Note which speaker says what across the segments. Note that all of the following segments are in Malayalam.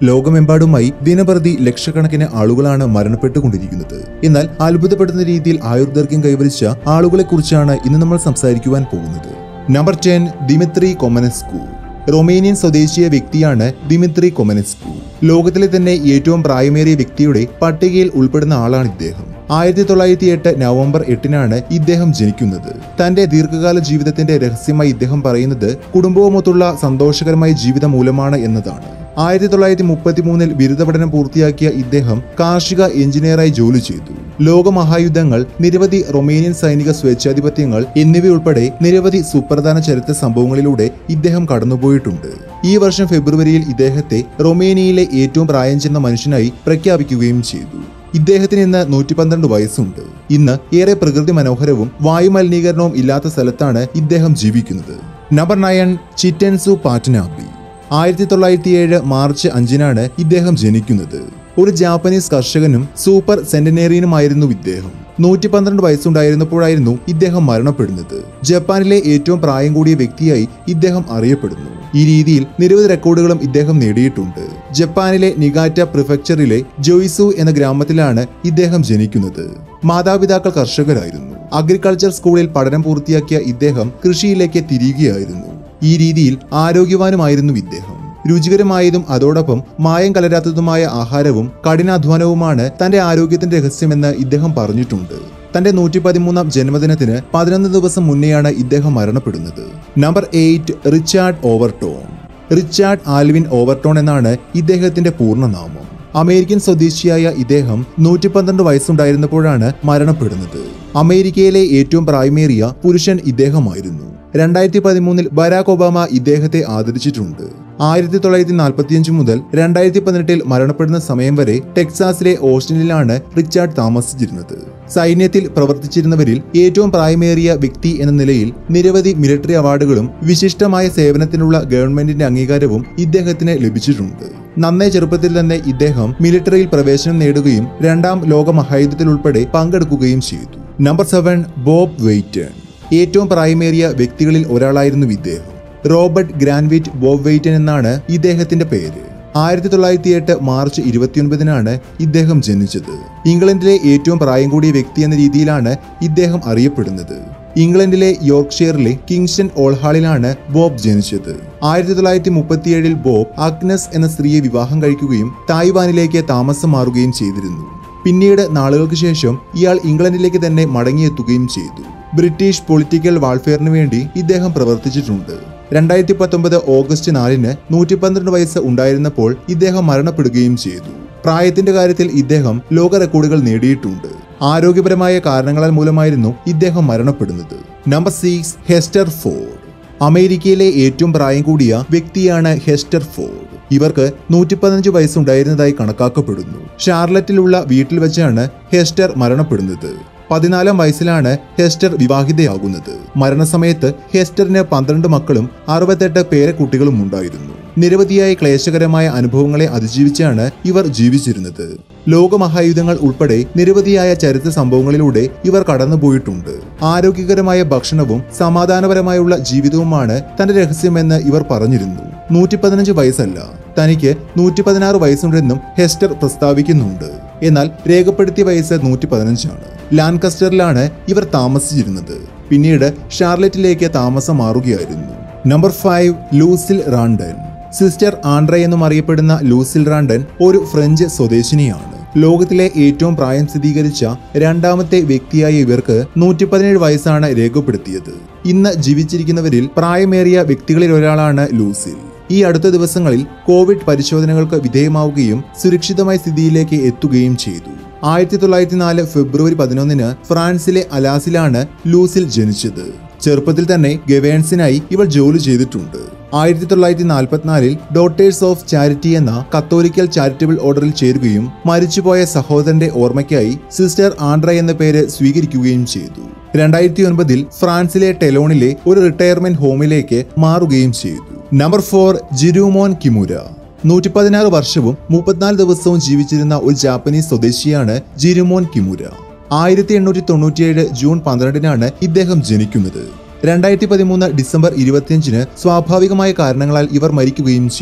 Speaker 1: ലോകമെമ്പാടുമായി ദിനപ്രതി ലക്ഷക്കണക്കിന് ആളുകളാണ് മരണപ്പെട്ടുകൊണ്ടിരിക്കുന്നത് എന്നാൽ അത്ഭുതപ്പെടുന്ന രീതിയിൽ ആയുർദൈർഘ്യം കൈവരിച്ച ആളുകളെക്കുറിച്ചാണ് ഇന്ന് നമ്മൾ സംസാരിക്കുവാൻ പോകുന്നത് number ten Dumitru Comanescu Romanian സ്വദേശീയ വ്യക്തിയാണ് ദിമിത്രി കൊമനസ്കു ലോകത്തിലെ തന്നെ ഏറ്റവും പ്രായമേറിയ വ്യക്തിയുടെ പട്ടികയിൽ ഉൾപ്പെടുന്ന ആളാണ് ഇദ്ദേഹം ആയിരത്തി തൊള്ളായിരത്തി എട്ട് നവംബർ എട്ടിനാണ് ഇദ്ദേഹം ജനിക്കുന്നത് തന്റെ ദീർഘകാല ജീവിതത്തിന്റെ രഹസ്യമായി ഇദ്ദേഹം പറയുന്നത് കുടുംബവുമൊത്തുള്ള സന്തോഷകരമായ ജീവിതം മൂലമാണ് എന്നതാണ് ആയിരത്തി തൊള്ളായിരത്തി മുപ്പത്തി മൂന്നിൽ ബിരുദ പഠനം പൂർത്തിയാക്കിയ ഇദ്ദേഹം കാർഷിക എഞ്ചിനീയറായി ജോലി ചെയ്തു ലോകമഹായുദ്ധങ്ങൾ നിരവധി റൊമേനിയൻ സൈനിക സ്വേച്ഛാധിപത്യങ്ങൾ എന്നിവയുൾപ്പെടെ നിരവധി സുപ്രധാന ചരിത്ര സംഭവങ്ങളിലൂടെ ഇദ്ദേഹം കടന്നുപോയിട്ടുണ്ട് ഈ വർഷം ഫെബ്രുവരിയിൽ ഇദ്ദേഹത്തെ റൊമേനിയയിലെ ഏറ്റവും പ്രായം ചെന്ന മനുഷ്യനായി പ്രഖ്യാപിക്കുകയും ചെയ്തു ഇദ്ദേഹത്തിന് ഇന്ന് നൂറ്റി പന്ത്രണ്ട് വയസ്സുണ്ട് ഇന്ന് ഏറെ പ്രകൃതി മനോഹരവും വായുമലിനീകരണവും ഇല്ലാത്ത സ്ഥലത്താണ് ഇദ്ദേഹം ജീവിക്കുന്നത് നമ്പർ നയൻ ചിറ്റൻസു പാറ്റനാബി ആയിരത്തി തൊള്ളായിരത്തി ഏഴ് മാർച്ച് അഞ്ചിനാണ് ഇദ്ദേഹം ജനിക്കുന്നത് ഒരു ജാപ്പനീസ് കർഷകനും സൂപ്പർ സെന്റനേറിയനുമായിരുന്നു ഇദ്ദേഹം നൂറ്റി പന്ത്രണ്ട് വയസ്സുണ്ടായിരുന്നപ്പോഴായിരുന്നു ഇദ്ദേഹം മരണപ്പെടുന്നത് ജപ്പാനിലെ ഏറ്റവും പ്രായം കൂടിയ വ്യക്തിയായി ഇദ്ദേഹം അറിയപ്പെടുന്നു ഈ രീതിയിൽ നിരവധി റെക്കോർഡുകളും ഇദ്ദേഹം നേടിയിട്ടുണ്ട് ജപ്പാനിലെ നിഗാറ്റ പ്രിഫെക്ചറിലെ ജോയ്സു എന്ന ഗ്രാമത്തിലാണ് ഇദ്ദേഹം ജനിക്കുന്നത് മാതാപിതാക്കൾ കർഷകരായിരുന്നു അഗ്രികൾച്ചർ സ്കൂളിൽ പഠനം പൂർത്തിയാക്കിയ ഇദ്ദേഹം കൃഷിയിലേക്ക് തിരികുകയായിരുന്നു ഈ രീതിയിൽ ആരോഗ്യവാനുമായിരുന്നു ഇദ്ദേഹം രുചികരമായതും അതോടൊപ്പം മായം കലരാത്തതുമായ ആഹാരവും കഠിനാധ്വാനവുമാണ് തന്റെ ആരോഗ്യത്തിന്റെ രഹസ്യമെന്ന് ഇദ്ദേഹം പറഞ്ഞിട്ടുണ്ട് തന്റെ നൂറ്റി പതിമൂന്നാം ജന്മദിനത്തിന് പതിനൊന്ന് ദിവസം മുന്നെയാണ് ഇദ്ദേഹം മരണപ്പെടുന്നത് number eight Richard Overton Richard Alvin Overton എന്നാണ് ഇദ്ദേഹത്തിന്റെ പൂർണ്ണനാമം അമേരിക്കൻ സ്വദേശിയായ ഇദ്ദേഹം നൂറ്റി പന്ത്രണ്ട് വയസ്സുണ്ടായിരുന്നപ്പോഴാണ് മരണപ്പെടുന്നത് അമേരിക്കയിലെ ഏറ്റവും പ്രായമേറിയ പുരുഷൻ ഇദ്ദേഹമായിരുന്നു രണ്ടായിരത്തി പതിമൂന്നിൽ ബരാക് ഒബാമ ഇദ്ദേഹത്തെ ആദരിച്ചിട്ടുണ്ട് ആയിരത്തി തൊള്ളായിരത്തി നാൽപ്പത്തിയഞ്ച് മുതൽ രണ്ടായിരത്തി പതിനെട്ടിൽ മരണപ്പെടുന്ന സമയം വരെ ടെക്സാസിലെ ഓസ്റ്റിനിലാണ് റിച്ചാർഡ് താമസിച്ചിരുന്നത് സൈന്യത്തിൽ പ്രവർത്തിച്ചിരുന്നവരിൽ ഏറ്റവും പ്രായമേറിയ വ്യക്തി എന്ന നിലയിൽ നിരവധി മിലിറ്ററി അവാർഡുകളും വിശിഷ്ടമായ സേവനത്തിനുള്ള ഗവൺമെന്റിന്റെ അംഗീകാരവും ഇദ്ദേഹത്തിന് ലഭിച്ചിട്ടുണ്ട് നന്നേ ചെറുപ്പത്തിൽ തന്നെ ഇദ്ദേഹം മിലിറ്ററിയിൽ പ്രവേശനം നേടുകയും രണ്ടാം ലോക മഹായുദ്ധത്തിൽ ഉൾപ്പെടെ പങ്കെടുക്കുകയും ചെയ്തു നമ്പർ സെവൻ ബോബ് വെയ്റ്റൺ ഏറ്റവും പ്രായമേറിയ വ്യക്തികളിൽ ഒരാളായിരുന്നു ഇദ്ദേഹം റോബർട്ട് ഗ്രാൻവിറ്റ് ബോബ് വെയ്റ്റൻ എന്നാണ് ഇദ്ദേഹത്തിന്റെ പേര് ആയിരത്തി തൊള്ളായിരത്തി എട്ട് മാർച്ച് ഇരുപത്തിയൊൻപതിനാണ് ഇദ്ദേഹം ജനിച്ചത് ഇംഗ്ലണ്ടിലെ ഏറ്റവും പ്രായം കൂടിയ വ്യക്തി എന്ന രീതിയിലാണ് ഇദ്ദേഹം അറിയപ്പെടുന്നത് ഇംഗ്ലണ്ടിലെ യോർക്ക്ഷയറിലെ കിങ്സ്റ്റൺ ഓൾഹാളിലാണ് ബോബ് ജനിച്ചത് ആയിരത്തി തൊള്ളായിരത്തി മുപ്പത്തിയേഴിൽ ബോബ് അഗ്നസ് എന്ന സ്ത്രീയെ വിവാഹം കഴിക്കുകയും തായ്വാനിലേക്ക് താമസം മാറുകയും ചെയ്തിരുന്നു പിന്നീട് നാളുകൾക്ക് ശേഷം ഇയാൾ ഇംഗ്ലണ്ടിലേക്ക് തന്നെ മടങ്ങിയെത്തുകയും ചെയ്തു ബ്രിട്ടീഷ് പൊളിറ്റിക്കൽ വാൾഫെയറിന് വേണ്ടി ഇദ്ദേഹം പ്രവർത്തിച്ചിട്ടുണ്ട് രണ്ടായിരത്തി പത്തൊമ്പത് ഓഗസ്റ്റ് നാലിന് നൂറ്റി പന്ത്രണ്ട് വയസ്സ് ഉണ്ടായിരുന്നപ്പോൾ ഇദ്ദേഹം മരണപ്പെടുകയും ചെയ്തു പ്രായത്തിന്റെ കാര്യത്തിൽ ഇദ്ദേഹം ലോക റെക്കോർഡുകൾ നേടിയിട്ടുണ്ട് ആരോഗ്യപരമായ കാരണങ്ങളാൽ മൂലമായിരുന്നു ഇദ്ദേഹം മരണപ്പെടുന്നത് നമ്പർ സിക്സ് ഹെസ്റ്റർ ഫോർഡ് അമേരിക്കയിലെ ഏറ്റവും പ്രായം കൂടിയ വ്യക്തിയാണ് ഹെസ്റ്റർ ഫോർഡ് ഇവർക്ക് നൂറ്റി പതിനഞ്ച് വയസ്സുണ്ടായിരുന്നതായി കണക്കാക്കപ്പെടുന്നു ഷാർലറ്റിലുള്ള വീട്ടിൽ വെച്ചാണ് ഹെസ്റ്റർ മരണപ്പെടുന്നത് പതിനാലാം വയസ്സിലാണ് ഹെസ്റ്റർ വിവാഹിതയാകുന്നത് മരണസമയത്ത് ഹെസ്റ്ററിന് പന്ത്രണ്ട് മക്കളും അറുപത്തെട്ട് പേരക്കുട്ടികളും ഉണ്ടായിരുന്നു നിരവധിയായ ക്ലേശകരമായ അനുഭവങ്ങളെ അതിജീവിച്ചാണ് ഇവർ ജീവിച്ചിരുന്നത് ലോകമഹായുധങ്ങൾ ഉൾപ്പെടെ നിരവധിയായ ചരിത്ര സംഭവങ്ങളിലൂടെ ഇവർ കടന്നുപോയിട്ടുണ്ട് ആരോഗ്യകരമായ ഭക്ഷണവും സമാധാനപരമായുള്ള ജീവിതവുമാണ് തന്റെ രഹസ്യമെന്ന് ഇവർ പറഞ്ഞിരുന്നു നൂറ്റി പതിനഞ്ച് വയസ്സല്ല തനിക്ക് നൂറ്റി പതിനാറ് വയസ്സുണ്ടെന്നും ഹെസ്റ്റർ പ്രസ്താവിക്കുന്നുണ്ട് എന്നാൽ രേഖപ്പെടുത്തിയ വയസ്സ് നൂറ്റി പതിനഞ്ചാണ് ലാൻകസ്റ്ററിലാണ് ഇവർ താമസിച്ചിരുന്നത് പിന്നീട് ഷാർലറ്റിലേക്ക് താമസം മാറുകയായിരുന്നു number five Lucile Randon sister Andre എന്നും അറിയപ്പെടുന്ന ലൂസിൽ റാണ്ടൻ ഒരു ഫ്രഞ്ച് സ്വദേശിനിയാണ് ലോകത്തിലെ ഏറ്റവും പ്രായം സ്ഥിരീകരിച്ച രണ്ടാമത്തെ വ്യക്തിയായ ഇവർക്ക് നൂറ്റി പതിനേഴ് വയസ്സാണ് രേഖപ്പെടുത്തിയത് ഇന്ന് ജീവിച്ചിരിക്കുന്നവരിൽ പ്രായമേറിയ വ്യക്തികളിൽ ഒരാളാണ് ലൂസിൽ ഈ അടുത്ത ദിവസങ്ങളിൽ കോവിഡ് പരിശോധനകൾക്ക് വിധേയമാവുകയും സുരക്ഷിതമായ സ്ഥിതിയിലേക്ക് എത്തുകയും ചെയ്തു ആയിരത്തി തൊള്ളായിരത്തി നാല് ഫെബ്രുവരി പതിനൊന്നിന് ഫ്രാൻസിലെ അലാസിലാണ് ലൂസിൽ ജനിച്ചത് ചെറുപ്പത്തിൽ തന്നെ ഗവേൺസിനായി ഇവൾ ജോലി ചെയ്തിട്ടുണ്ട് ആയിരത്തി തൊള്ളായിരത്തി നാൽപ്പത്തിനാലിൽ ഡോട്ടേഴ്സ് ഓഫ് ചാരിറ്റി എന്ന കത്തോലിക്കൽ ചാരിറ്റബിൾ ഓർഡറിൽ ചേരുകയും മരിച്ചുപോയ സഹോദരന്റെ ഓർമ്മയ്ക്കായി സിസ്റ്റർ ആൻഡ്ര എന്ന പേര് സ്വീകരിക്കുകയും ചെയ്തു രണ്ടായിരത്തി ഒൻപതിൽ ഫ്രാൻസിലെ ടെലോണിലെ ഒരു റിട്ടയർമെന്റ് ഹോമിലേക്ക് മാറുകയും ചെയ്തു നമ്പർ ഫോർ ജിരൂമോൻ കിമുര നൂറ്റി പതിനാറ് വർഷവും മുപ്പത്തിനാല് ദിവസവും ജീവിച്ചിരുന്ന ഒരു ജാപ്പനീസ് സ്വദേശിയാണ് ജിരുമോൻ കിമുര ആയിരത്തി എണ്ണൂറ്റി തൊണ്ണൂറ്റിയേഴ് ജൂൺ പന്ത്രണ്ടിനാണ് ഇദ്ദേഹം ജനിക്കുന്നത് രണ്ടായിരത്തി പതിമൂന്ന് ഡിസംബർ ഇരുപത്തിയഞ്ചിന് സ്വാഭാവികമായ കാരണങ്ങളാൽ ഇവർ മരിക്കുകയും ചെയ്തു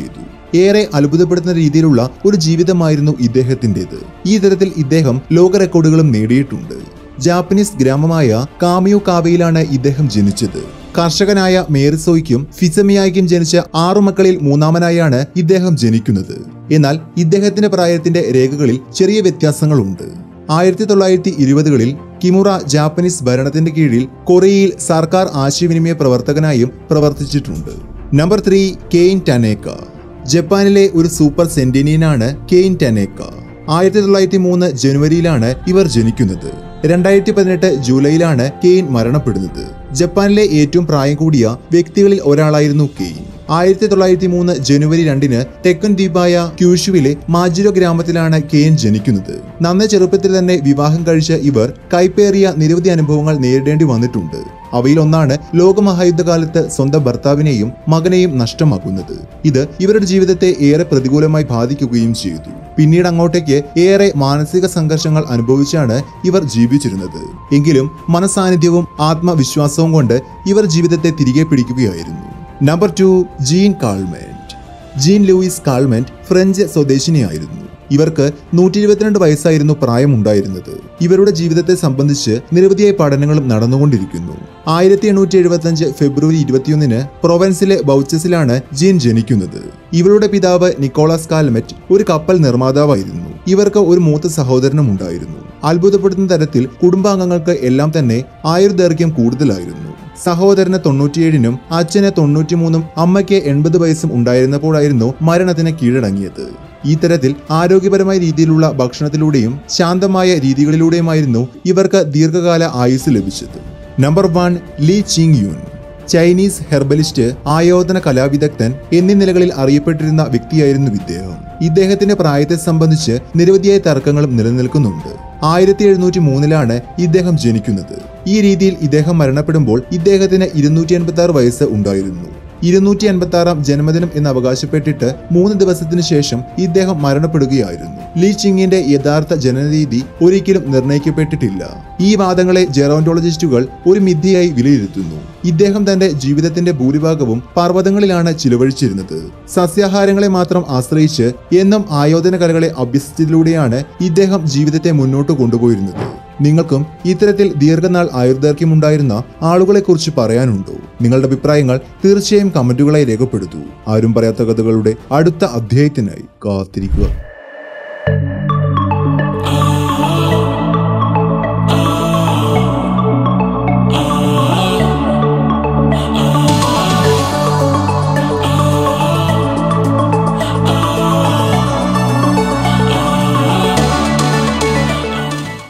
Speaker 1: ഏറെ അത്ഭുതപ്പെടുത്തുന്ന രീതിയിലുള്ള ഒരു ജീവിതമായിരുന്നു ഇദ്ദേഹത്തിൻ്റെത് ഈ തരത്തിൽ ഇദ്ദേഹം ലോക റെക്കോർഡുകളും നേടിയിട്ടുണ്ട് ജാപ്പനീസ് ഗ്രാമമായ കാമിയോ കാവയിലാണ് ഇദ്ദേഹം ജനിച്ചത് കർഷകനായ മേറിസോയ്ക്കും ഫിസമിയായ്ക്കും ജനിച്ച ആറു മക്കളിൽ മൂന്നാമനായാണ് ഇദ്ദേഹം ജനിക്കുന്നത് എന്നാൽ ഇദ്ദേഹത്തിന്റെ പ്രായത്തിന്റെ രേഖകളിൽ ചെറിയ വ്യത്യാസങ്ങളുണ്ട് ആയിരത്തി തൊള്ളായിരത്തി ഇരുപതുകളിൽ കിമുറ ജാപ്പനീസ് ഭരണത്തിന്റെ കീഴിൽ കൊറിയയിൽ സർക്കാർ ആശയവിനിമയ പ്രവർത്തകനായും പ്രവർത്തിച്ചിട്ടുണ്ട് നമ്പർ ത്രീ കെയിൻ ടനേക്ക ജപ്പാനിലെ ഒരു സൂപ്പർ സെന്റിനിയനാണ് കെയിൻ ടനേക്ക ആയിരത്തി തൊള്ളായിരത്തി മൂന്ന് ജനുവരിയിലാണ് ഇവർ ജനിക്കുന്നത് രണ്ടായിരത്തി പതിനെട്ട് ജൂലൈയിലാണ് കെയിൻ മരണപ്പെടുന്നത് ജപ്പാനിലെ ഏറ്റവും പ്രായം കൂടിയ വ്യക്തികളിൽ ഒരാളായിരുന്നു കെയിൻ ആയിരത്തി തൊള്ളായിരത്തി മൂന്ന് ജനുവരി രണ്ടിന് തെക്കൻ ദ്വീപായ ക്യൂഷുവിലെ മാജിരോ ഗ്രാമത്തിലാണ് കെയിൻ ജനിക്കുന്നത് നന്ന ചെറുപ്പത്തിൽ തന്നെ വിവാഹം കഴിച്ച ഇവർ കൈപ്പേറിയ നിരവധി അനുഭവങ്ങൾ നേരിടേണ്ടി വന്നിട്ടുണ്ട് അവയിൽ ഒന്നാണ് ലോകമഹായുദ്ധകാലത്ത് സ്വന്തം ഭർത്താവിനെയും മകനെയും നഷ്ടമാക്കുന്നത് ഇത് ഇവരുടെ ജീവിതത്തെ ഏറെ പ്രതികൂലമായി ബാധിക്കുകയും ചെയ്തു പിന്നീട് അങ്ങോട്ടേക്ക് ഏറെ മാനസിക സംഘർഷങ്ങൾ അനുഭവിച്ചാണ് ഇവർ ജീവിച്ചിരുന്നത് എങ്കിലും മനസാന്നിധ്യവും ആത്മവിശ്വാസവും കൊണ്ട് ഇവർ ജീവിതത്തെ തിരികെ പിടിക്കുകയായിരുന്നു number two Jeanne Calment Jeanne Louise Calment French സ്വദേശിനിയായിരുന്നു ഇവർക്ക് നൂറ്റി ഇരുപത്തിരണ്ട് വയസ്സായിരുന്നു പ്രായമുണ്ടായിരുന്നത് ഇവരുടെ ജീവിതത്തെ സംബന്ധിച്ച് നിരവധിയായ പഠനങ്ങളും നടന്നുകൊണ്ടിരിക്കുന്നു ആയിരത്തി എണ്ണൂറ്റി എഴുപത്തി അഞ്ച് ഫെബ്രുവരി ഇരുപത്തിയൊന്നിന് പ്രൊവൻസിലെ ബൗച്ചസിലാണ് ജീൻ ജനിക്കുന്നത് ഇവരുടെ പിതാവ് നിക്കോളാസ് കാൽമെറ്റ് ഒരു കപ്പൽ നിർമ്മാതാവായിരുന്നു ഇവർക്ക് ഒരു മൂത്ത സഹോദരനും ഉണ്ടായിരുന്നു അത്ഭുതപ്പെടുത്തുന്ന തരത്തിൽ കുടുംബാംഗങ്ങൾക്ക് എല്ലാം തന്നെ ആയുർദൈർഘ്യം കൂടുതലായിരുന്നു സഹോദരന് തൊണ്ണൂറ്റിയേഴിനും അച്ഛന് തൊണ്ണൂറ്റിമൂന്നും അമ്മയ്ക്ക് എൺപത് വയസ്സും ഉണ്ടായിരുന്നപ്പോഴായിരുന്നു മരണത്തിന് കീഴടങ്ങിയത് ഈ തരത്തിൽ ആരോഗ്യപരമായ രീതിയിലുള്ള ഭക്ഷണത്തിലൂടെയും ശാന്തമായ രീതികളിലൂടെയുമായിരുന്നു ഇവർക്ക് ദീർഘകാല ആയുസ് ലഭിച്ചത് number one Li Ching Yuen Chinese herbalist ആയോധന കലാവിദഗ്ധൻ എന്നീ നിലകളിൽ അറിയപ്പെട്ടിരുന്ന വ്യക്തിയായിരുന്നു ഇദ്ദേഹം ഇദ്ദേഹത്തിന്റെ പ്രായത്തെ സംബന്ധിച്ച് നിരവധിയായ തർക്കങ്ങളും നിലനിൽക്കുന്നുണ്ട് ആയിരത്തി എഴുന്നൂറ്റി മൂന്നിലാണ് ഇദ്ദേഹം ജനിക്കുന്നത് ഈ രീതിയിൽ ഇദ്ദേഹം മരണപ്പെടുമ്പോൾ ഇദ്ദേഹത്തിന് ഇരുന്നൂറ്റി എൺപത്തി ആറ് വയസ്സ് ഉണ്ടായിരുന്നു ഇരുന്നൂറ്റി അൻപത്തി ആറാം ജന്മദിനം എന്ന് അവകാശപ്പെട്ടിട്ട് മൂന്ന് ദിവസത്തിനു ശേഷം ഇദ്ദേഹം മരണപ്പെടുകയായിരുന്നു ലീ ചിങ്ങിന്റെ യഥാർത്ഥ ജനനരീതി ഒരിക്കലും നിർണയിക്കപ്പെട്ടിട്ടില്ല ഈ വാദങ്ങളെ ജെറോന്റോളജിസ്റ്റുകൾ ഒരു മിഥ്യയായി വിലയിരുത്തുന്നു ഇദ്ദേഹം തന്റെ ജീവിതത്തിന്റെ ഭൂരിഭാഗവും പർവ്വതങ്ങളിലാണ് ചിലവഴിച്ചിരുന്നത് സസ്യാഹാരങ്ങളെ മാത്രം ആശ്രയിച്ച് എന്നും ആയോധന കലകളെ അഭ്യസിച്ചതിലൂടെയാണ് ഇദ്ദേഹം ജീവിതത്തെ മുന്നോട്ട് കൊണ്ടുപോയിരുന്നത് നിങ്ങൾക്കും ഇത്തരത്തിൽ ദീർഘനാൾ ആയുർദൈർഘ്യമുണ്ടായിരുന്ന ആളുകളെക്കുറിച്ച് പറയാനുണ്ടോ നിങ്ങളുടെ അഭിപ്രായങ്ങൾ തീർച്ചയായും കമന്റുകളായി രേഖപ്പെടുത്തൂ ആരും പറയാത്ത കഥകളുടെ അടുത്ത അധ്യായത്തിനായി കാത്തിരിക്കുക